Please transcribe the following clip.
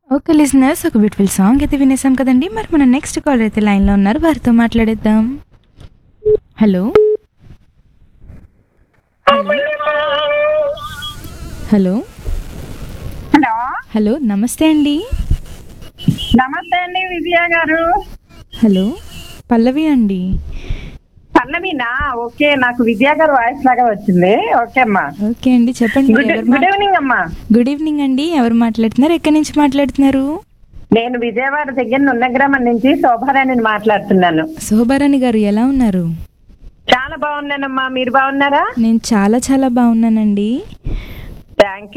okay listeners ఒక beautiful song అయితే వినేసాం కదండి మరి మన నెక్స్ట్ కాలర్ అయితే లైన్లో ఉన్నారు వారితో మాట్లాడేద్దాం హలో హలో హలో హలో నమస్తే అండి నమస్తే అండి విజయ గారు హలో పల్లవి అండి పల్లవినా ఓకే నాకు విజయ గారు వాయిస్ లాగా వచ్చింది ఓకే అమ్మా ఓకే అండి చెప్పండి గుడ్ ఎవరు గుడ్ మా- ఈవినింగ్ అమ్మా గుడ్ ఈవినింగ్ అండి ఎవరు మాట్లాడుతున్నారు ఎక్కడి నుంచి మాట్లాడుతున్నారు నేను విజయవాడ దగ్గర నున్నగ్రామం నుంచి శోభారాణిని మాట్లాడుతున్నాను శోభారాణి గారు ఎలా ఉన్నారు చాలా బాగున్నానమ్మా మీరు బాగున్నారా నేను చాలా చాలా బాగున్నానండి థ్యాంక్